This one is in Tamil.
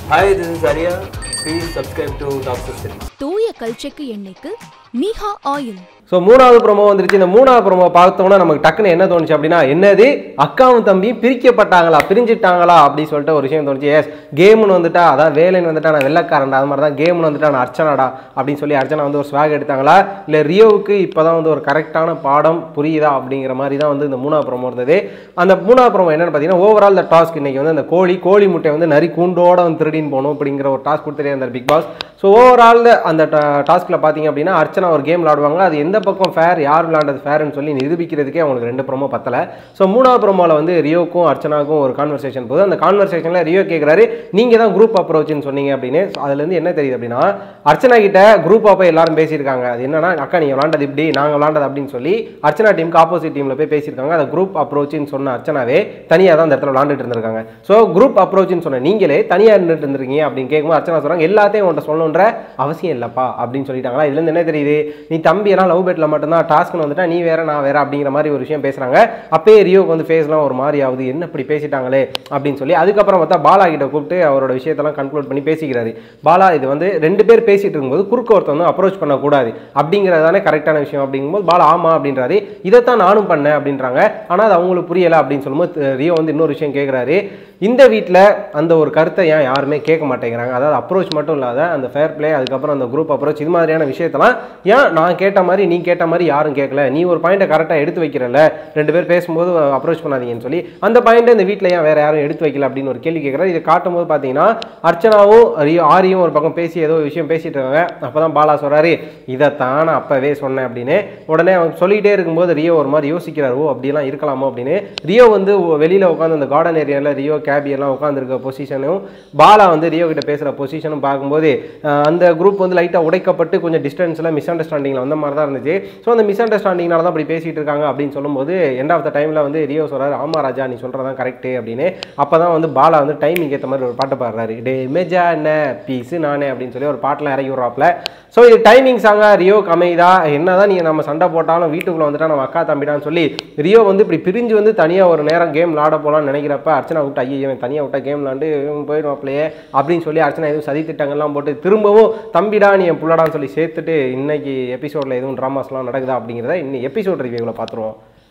Hi, this is Arya. Please subscribe to Doctor City. தூய கல்ச்செக்கு எண்ணெய்க்கு நீஹா ஆயில் ஸோ மூணாவது ப்ரோமோ வந்துருச்சு இந்த மூணாவது ப்ரோமோ பார்த்தோம்னா நமக்கு டக்குன்னு என்ன தோணுச்சு அப்படின்னா என்னது அக்காவும் தம்பியும் பிரிக்கப்பட்டாங்களா பிரிஞ்சுட்டாங்களா அப்படின்னு சொல்லிட்டு ஒரு விஷயம் தோணுச்சு எஸ் கேம்னு வந்துட்டா அதான் வேலைன்னு வந்துட்டா நான் வெள்ளக்காரன்டா அது மாதிரி தான் கேம்னு வந்துட்டா நான் அர்ச்சனாடா அப்படின்னு சொல்லி அர்ச்சனா வந்து ஒரு ஸ்வாக் எடுத்தாங்களா இல்லை ரியோவுக்கு இப்போ தான் வந்து ஒரு கரெக்டான பாடம் புரியுதா அப்படிங்கிற மாதிரி தான் வந்து இந்த மூணாவது ப்ரோமோ இருந்தது அந்த மூணாவது ப்ரோமோ என்னன்னு பார்த்தீங்கன்னா ஓவரால் இந்த டாஸ்க் இன்னைக்கு வந்து அந்த கோழி கோழி முட்டை வந்து நரி கூண்டோட வந்து திருடின்னு போகணும் அப்படிங்கிற ஒரு டாஸ்க் கொடுத்துட்டே இருந்தார் பிக் பாஸ் ஸோ ஓவரால் அந்த டாஸ்கில் பார்த்தீங்க அப்படின்னா அர்ச்சனா ஒரு கேம் விளாடுவாங்க அது எந்த பக்கம் ஃபேர் யார் விளாண்டது ஃபேர்னு சொல்லி நிரூபிக்கிறதுக்கே அவங்களுக்கு ரெண்டு ப்ரோமோ பத்தலை ஸோ மூணாவது ப்ரோமோவில் வந்து ரியோக்கும் அர்ச்சனாவுக்கும் ஒரு கான்வர்சேஷன் போகுது அந்த கான்வர்சேஷனில் ரியோ கேட்குறாரு நீங்கள் தான் குரூப் அப்ரோச்னு சொன்னீங்க அப்படின்னு So, அதுலேருந்து என்ன தெரியுது அப்படின்னா அர்ச்சனா கிட்ட குரூப் அப்போ எல்லாரும் பேசியிருக்காங்க அது என்னன்னா அக்கா நீங்கள் விளாண்டது இப்படி நாங்கள் விளாண்டது அப்படின்னு சொல்லி அர்ச்சனா டீமுக்கு ஆப்போசிட் டீமில் போய் பேசியிருக்காங்க அதை குரூப் அப்ரோச்னு சொன்ன அர்ச்சனாவே தனியாக தான் அந்த இடத்துல விளாண்டுட்டு இருந்திருக்காங்க ஸோ குரூப் அப்ரோச்னு சொன்ன நீங்களே தனியாக இருந்துட்டு இருந்திருக்கீங்க அப்படின்னு கேட்கும்போது அர்ச்சனா சொல்கிறாங்க எல்லாத்தையும் உன்ட்ட சொல்லணுன்ற அவசியம் இல்லைப்பா அப்படின்னு சொல்லிட்டாங்களா இதுலேருந்து என்ன தெரியுது நீ தம்பி எல்லாம் லவ் பெட்டில் மட்டும்தான் டாஸ்க்னு வந்துட்டா நீ வேற நான் வேற அப்படிங்கிற மாதிரி ஒரு விஷயம் பேசுகிறாங்க அப்பயே ரியோக்கு வந்து ஃபேஸ்லாம் ஒரு மாதிரி ஆகுது என்ன இப்படி பேசிட்டாங்களே அப்படின்னு சொல்லி அதுக்கப்புறம் பார்த்தா பாலா கிட்ட கூப்பிட்டு அவரோட விஷயத்தெல்லாம் கன்க்ளூட் பண்ணி பேசிக்கிறாரு பாலா இது வந்து ரெண்டு பேர் பேசிட்டு இருக்கும்போது குறுக்க ஒருத்தர் வந்து அப்ரோச் பண்ணக்கூடாது அப்படிங்கிறது தானே கரெக்டான விஷயம் அப்படிங்கும்போது பாலா ஆமா அப்படின்றாரு இதைத்தான் நானும் பண்ணேன் அப்படின்றாங்க ஆனால் அது அவங்களுக்கு புரியலை அப்படின்னு சொல்லும்போது அஹ், ரியோ வந்து இன்னொரு விஷயம் கேட்குறாரு இந்த வீட்டில் அந்த ஒரு கருத்தை ஏன் யாருமே கேட்க மாட்டேங்கிறாங்க அதாவது அப்ரோச் மட்டும் இல்லாத அந்த ஃபேர் ப்ளே அதுக்கப்புறம் அந்த குரூப் அப்ரோச் இது மாதிரியான விஷயத்தெல்லாம் ஏன் நான் கேட்ட மாதிரி நீ கேட்ட மாதிரி யாரும் கேட்கல நீ ஒரு பாயிண்ட்டை கரெக்டாக எடுத்து வைக்கிறல்ல ரெண்டு பேர் பேசும்போது அப்ரோச் பண்ணாதீங்கன்னு சொல்லி அந்த பாயிண்ட்டை இந்த வீட்டில் ஏன் வேற யாரும் எடுத்து வைக்கல அப்படின்னு ஒரு கேள்வி கேட்குறாரு இதை காட்டும்போது பார்த்தீங்கன்னா அர்ச்சனாவும் ரியோ ஆரியும் ஒரு பக்கம் பேசி ஏதோ ஒரு விஷயம் பேசிட்டு இருக்காங்க அப்போ தான் பாலா சொல்கிறாரு இதைத்தான் நான் அப்போவே சொன்னேன் அப்படின்னு உடனே அவங்க சொல்லிகிட்டே இருக்கும்போது ரியோ ஒரு மாதிரி யோசிக்கிறார் ஓ அப்படிலாம் இருக்கலாமோ அப்படின்னு ரியோ வந்து வெளியில் உட்காந்து அந்த கார்டன் ஏரியாவில் ரியோ கேபி எல்லாம் உட்காந்துருக்க பொசிஷனும் பாலா வந்து ரியோ கிட்ட பேசுகிற பொசிஷனும் பார்க்கும்போது அஹ், அந்த குரூப் வந்து லைட்டாக உடைக்கப்பட்டு கொஞ்சம் டிஸ்டன்ஸில் மிஸ் அண்டர்ஸ்டாண்டிங்கில் வந்த மாதிரி தான் இருந்துச்சு ஸோ அந்த மிஸ் அண்டர்ஸ்டாண்டிங்னால தான் அப்படி பேசிகிட்டு இருக்காங்க அப்படின்னு சொல்லும்போது எண்ட் ஆஃப் த டைமில் வந்து ரியோ சொல்கிறாரு ஆமா ராஜா நீ சொல்கிறதான் கரெக்டு அப்படின்னு அப்போ தான் வந்து பாலா வந்து டைமிங் ஏற்ற மாதிரி ஒரு பாட்டு பாடுறாரு டே இமேஜா என்ன பீஸு நானே அப்படின்னு சொல்லி ஒரு பாட்டெலாம் இறக்கி விட்றாப்புல ஸோ இது டைமிங் சாங்கா ரியோக்கு அமைதா என்னதான் நீங்கள் நம்ம சண்டை போட்டாலும் வீட்டுக்குள்ளே வந்துட்டா நம்ம அக்கா தம்பிடான்னு சொல்லி ரியோ வந்து இப்படி பிரிஞ்சு வந்து தனியாக ஒரு நேரம் கேம் விளாட போகலான்னு நினைக்கிறப்ப அர்ச்சனா விட்டு ஐயோ இவன் தனியாக விட்டா கேம் விளாண்டு இவன் போயிடுவாப்லையே அப்படின்னு சொல்லி அர்ச்சனா எதுவும் சதி திட்டங்கள்லாம் போட்டு திரும்பவும் தம்பிடா நீ என் புள்ளடான்னு சொல்லி சேர்த்துட்டு இன்னைக்கு எபிசோடில் எதுவும் ட்ராமாஸ்லாம் நடக்குதா அப்படிங்கிறத இன்னும் எபிசோட் ரிவ்யூவில் பார்த்துருவோம்